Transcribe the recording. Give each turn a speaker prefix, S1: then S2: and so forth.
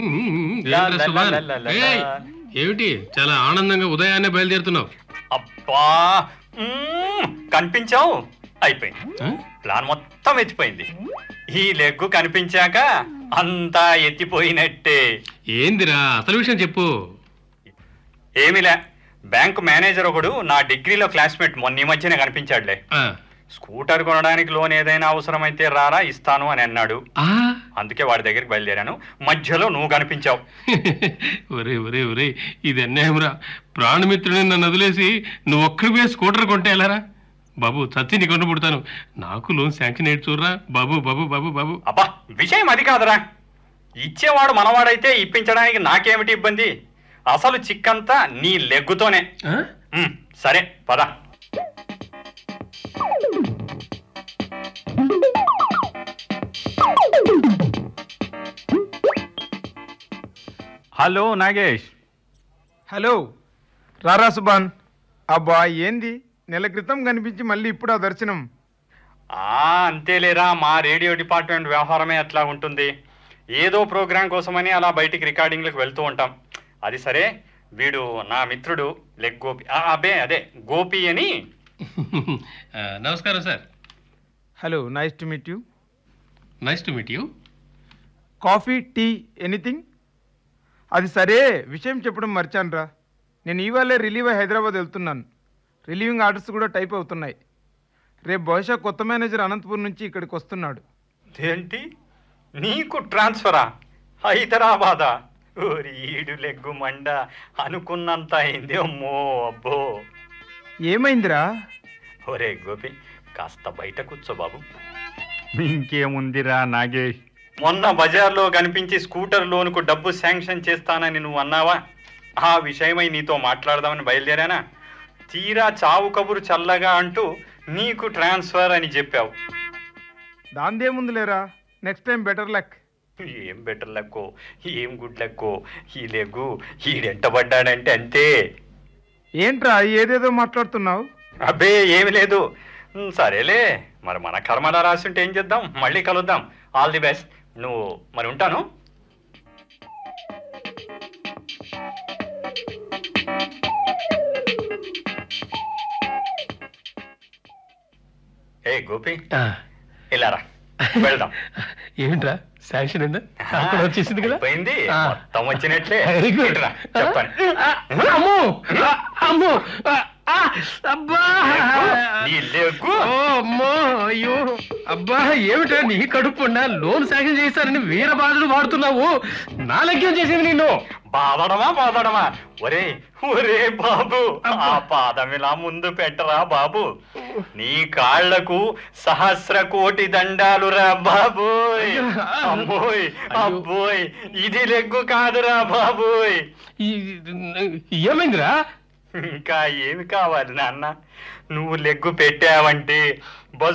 S1: ఏంట్రా
S2: లా, లా,
S1: సుభాన్?
S2: లా, లా, లా,
S1: ఏయ్,
S2: లా.
S1: ఏమిటి చాలా ఆనందంగా ఉదయాన్నే బయలుదేరుతున్నావు
S2: అబ్బా మ్మ్, కనిపించావు అయిపోయింది
S1: ఆ?
S2: ప్లాన్ మొత్తం ఎత్తిపోయింది ఈ లెగ్గు కనిపించాక అంతా ఎత్తిపోయినట్టే
S1: ఏందిరా అసలు విషయం చెప్పు
S2: ఏమిలే బ్యాంక్ మేనేజర్ ఒకడు నా డిగ్రీలో క్లాస్మేట్ మొన్న ఈ మధ్యనే కనిపించాడులే
S1: ఆ.
S2: స్కూటర్ కొనడానికి లోన్ ఏదైనా అవసరమైతే రారా ఇస్తాను అని అన్నాడు
S1: ఆ?
S2: అందుకే వాడి దగ్గరికి బయలుదేరాను మధ్యలో నువ్వు కనిపించావు
S1: ఒరే ఒరే ఒరే ఇది అన్యాయంరా ప్రాణమిత్రుడిని నన్ను వదిలేసి నువ్వు ఒక్కడివే స్కూటర్ కొంటే ఎలారా బాబు చచ్చి నీ కొండ పుడతాను నాకు లోన్ శాంక్షన్ అయ్యి చూడరా బాబు బాబు బాబు బాబు
S2: అబ్బా విషయం అది కాదురా ఇచ్చేవాడు మనవాడైతే ఇప్పించడానికి నాకేమిటి ఇబ్బంది అసలు చిక్కంతా నీ లెగ్గుతోనే
S1: ఆ?
S2: ఉమ్, సరే పద హలో నాగేష్
S3: హలో రారా సుబాన్ అబ్బా ఏంది నెల క్రితం కనిపించి మళ్ళీ ఇప్పుడు ఆ దర్శనం
S2: ఆ అంతేలేరా మా రేడియో డిపార్ట్మెంట్ వ్యవహారమే అట్లా ఉంటుంది ఏదో ప్రోగ్రాం కోసమని అలా బయటికి రికార్డింగ్లకు వెళ్తూ ఉంటాం అది సరే వీడు నా మిత్రుడు లెగ్ గోపి ఆ, అబ్బే అదే గోపి అని
S1: ఆ, నమస్కారం sir
S3: hello nice to meet you
S1: nice to meet you
S3: coffee tea anything అది సరే విషయం చెప్పడం మర్చానురా నేను ఇవాళే రిలీవ్ అయి హైదరాబాద్ వెళ్తున్నాను రిలీవింగ్ ఆర్డర్స్ కూడా టైప్ అవుతున్నాయి రేపు బహుశా కొత్త మేనేజర్ అనంతపురం నుంచి ఇక్కడికి వస్తున్నాడు
S2: ఏంటి నీకు ట్రాన్స్ఫరా హైదరాబాదా ఓరి ఈడు లెగ్గు మండ అనుకున్నంత అయింది అమ్మో అబ్బో
S3: ఏమైందిరా
S2: ఒరే గోపి కాస్త బయట కూర్చో బాబు
S4: ఇంకేముందిరా నాగేష్
S2: మొన్న బజార్లో కనిపించి స్కూటర్ లోనుకు డబ్బు శాంక్షన్ చేస్తానని నువ్వు అన్నావా ఆ విషయమై నీతో మాట్లాడదామని బయలుదేరానా తీరా చావు కబురు చల్లగా అంటూ నీకు ట్రాన్స్ఫర్ అని చెప్పావు
S3: దాందేముంది లేరా నెక్స్ట్ టైం బెటర్ లక్
S2: ఏం బెటర్ లెక్కో ఏం గుడ్ లెక్కో ఈ లెగ్గు ఈడెంటబడ్డాడంటే అంతే
S3: ఏంట్రా ఏదేదో మాట్లాడుతున్నావు
S2: అబ్బే ఏమి లేదు ఉమ్, సరేలే మరి మన కర్మలా రాసుంటే ఏం చేద్దాం మళ్ళీ కలుద్దాం ఆల్ ది బెస్ట్ నువ్వు మరి ఉంటాను ఏ గోపి ఇలా రా వెళ్దాం
S1: ఏమిట్రా శాంక్షన్ అయిందా అక్కడ వచ్చేసింది కదా
S2: పోయింది
S1: ఆ.
S2: మొత్తం వచ్చినట్లే
S1: Very good.
S2: ఇటురా, చెప్పండి
S1: అమ్మో అమ్మో ఆ, అబ్బా
S2: నీ లెగ్గు
S1: ఓ అమ్మో అయ్యో అబ్బా ఏమిటా నీ కడుపుండా లోన్ శాంక్షన్ చేస్తారని వీర బాధలు వాడుతున్నావు నా లగ్యం చేసింది నిన్ను
S2: బాధడమా బాధడమా ఒరే ఒరే బాబు ఆ పాదం ఇలా ముందు పెట్టరా బాబు నీ కాళ్లకు సహస్ర కోటి దండాలురా బాబోయ్ అమ్మోయ్ అబ్బోయ్ ఇది లెగ్గు కాదురా బాబోయ్
S1: ఈ- ఏమైందిరా
S2: ఇంకా ఏమి కావాలి నాన్న నువ్వు లెగ్గు పెట్టావంటే బస్